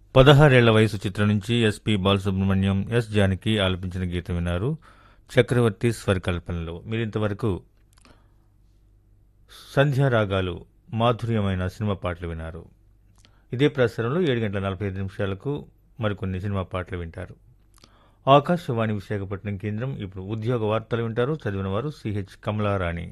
పదహారేళ్ల వయసు చిత్రం నుంచి ఎస్పి బాలసుబ్రహ్మణ్యం ఎస్ జానకి ఆలపించిన గీతం విన్నారు చక్రవర్తి స్వరకల్పనలో మీరింతవరకు సంధ్యారాగాలు మాధుర్యమైన సినిమా పాటలు విన్నారు ఇదే ప్రసారంలో ఏడు గంటల నలభై ఐదు నిమిషాలకు మరికొన్ని సినిమా పాటలు వింటారు ఆకాశవాణి విశాఖపట్నం కేంద్రం ఇప్పుడు ఉద్యోగ వార్తలు వింటారు చదివిన వారు సిహెచ్ కమలారాణి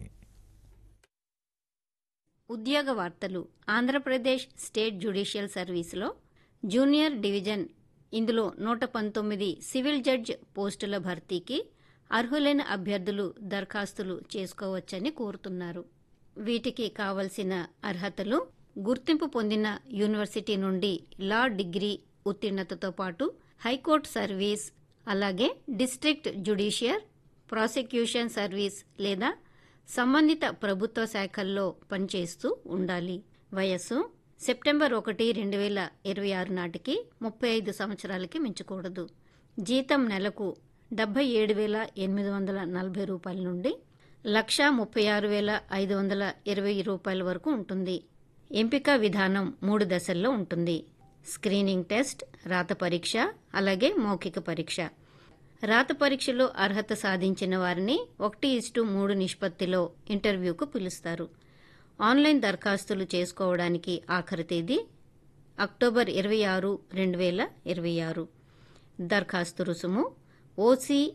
ఉద్యోగ వార్తలు ఆంధ్రప్రదేశ్ స్టేట్ జ్యుడిషియల్ సర్వీసులో జూనియర్ డివిజన్ ఇందులో నూట పంతొమ్మిది సివిల్ జడ్జ్ పోస్టుల భర్తీకి అర్హులైన అభ్యర్థులు దరఖాస్తులు చేసుకోవచ్చని కోరుతున్నారు వీటికి కావలసిన అర్హతలు గుర్తింపు పొందిన యూనివర్సిటీ నుండి లా డిగ్రీ ఉత్తీర్ణతతో పాటు హైకోర్టు సర్వీస్ అలాగే డిస్ట్రిక్ట్ జ్యుడిషియర్ ప్రాసిక్యూషన్ సర్వీస్ లేదా సంబంధిత ప్రభుత్వ శాఖల్లో పనిచేస్తూ ఉండాలి వయస్సు సెప్టెంబర్ ఒకటి రెండు వేల ఇరవై ఆరు నాటికి ముప్పై ఐదు సంవత్సరాలకి మించకూడదు జీతం నెలకు డెబ్బై ఏడు వేల ఎనిమిది వందల నలభై రూపాయల నుండి లక్ష ముప్పై ఆరు వేల ఐదు వందల ఇరవై రూపాయల వరకు ఉంటుంది ఎంపిక విధానం మూడు దశల్లో ఉంటుంది స్క్రీనింగ్ టెస్ట్ రాత పరీక్ష అలాగే మౌఖిక పరీక్ష రాత పరీక్షలో అర్హత సాధించిన వారిని ఒకటి ఇస్టు మూడు నిష్పత్తిలో ఇంటర్వ్యూకు పిలుస్తారు ఆన్లైన్ దరఖాస్తులు చేసుకోవడానికి ఆఖరి తేదీ అక్టోబర్ ఇరవై ఆరు రెండు వేల ఇరవై ఆరు దరఖాస్తు రుసుము ఓసీ